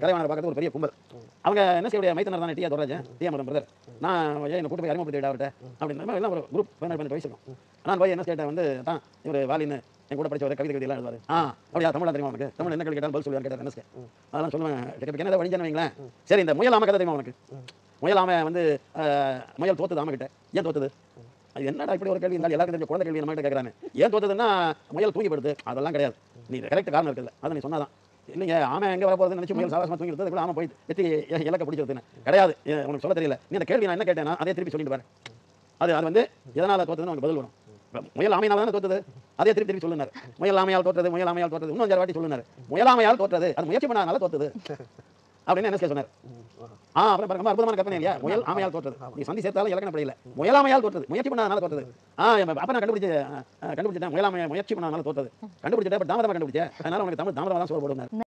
கலைவாணர் பக்கத்து ஒரு பெரிய கும்பல் அவங்க என்ன செய்ய மைத்தனர் தானே டிஆர் துவராஜன் டிஆர் மதம் பிரதர் நான் ஏன் என்ன கூட்டு போய் அறிமுகப்படுத்தி அவர்கிட்ட அப்படின்னு எல்லாம் ஒரு குரூப் பதினாறு பதினெட்டு வயசுக்கும் நான் போய் என்ன கேட்டேன் வந்து தான் இவர் வாலின்னு என் கூட படிச்ச ஒரு கவிதை கவிதை எல்லாம் எழுதுவாரு ஆ அப்படியா தமிழ் தெரியுமா உனக்கு தமிழ் என்ன கேள்வி கேட்டாலும் பதில் சொல்லுவார் கேட்டார் என்ன அதெல்லாம் சொல்லுவேன் கேட்க என்ன வணிஜன் வைங்களேன் சரி இந்த முயல் ஆமை கதை தெரியுமா உனக்கு முயல் ஆமை வந்து அஹ், முயல் தோத்துது ஆமை கிட்ட ஏன் தோத்துது அது என்னடா இப்படி ஒரு கேள்வி இருந்தாலும் எல்லாருக்கும் தெரிஞ்ச குழந்தை கேள்வி நம்ம கிட்ட கேட்கறாங்க ஏன் தோத்துதுன்னா முயல் தூங்கிப்படுது அதெல்லாம் கிடையாது நீ கரெக்ட் காரணம் இருக்குல்ல அதை நீ சொன்னாதான் இல்லைங்க ஆமை எங்க வர போகுதுன்னு நினைச்சு முயல் சாவசமா தூங்கி எடுத்தது ஆமை போய் எத்தி இ- இலக்க பிடிச்சிருதுன்னு கிடையாது இது உனக்கு சொல்ல தெரியல நீ அந்த கேள்வி நான் என்ன கேட்டேன்னா அதே திருப்பி சொல்லிட்டு பாரு அது அது வந்து எதனால தோத்ததுன்னு உனக்கு பதில் வரும் இப்ப முயல் ஆமையினால தானே தோத்தது அதே திருப்பி திருப்பி சொல்லுனார் முயல் ஆமையால் தோற்றது முயல் ஆமையால் தோற்றது இன்னும் அஞ்சாறு வாட்டி சொல்லுனார் முயலாமையால் தோற்றது அது முயற்சி பண்ணாதனால தோத்தது அப்படின்னு என்ன சொன்னார் ஆ அப்புறம் பாருங்க ரொம்ப அற்புதமான கற்பனை இல்லையா முயல் ஆமையால் தோற்றது நீ சந்தி சேர்த்தாலும் இலக்கணப்படி இல்லை முயலாமையால் தோற்றது முயற்சி பண்ணாதனால தோற்றது ஆ அப்ப நான் கண்டுபிடிச்ச கண்டுபிடிச்சிட்டேன் முயலாமையை முயற்சி பண்ணாதனால தோற்றது கண்டுபிடிச்சிட்டேன் பட் தாமதமா கண்டுபிடிச்சேன் அதனால உனக்கு தமிழ் தாமதமா தான் சோறு போடுவார்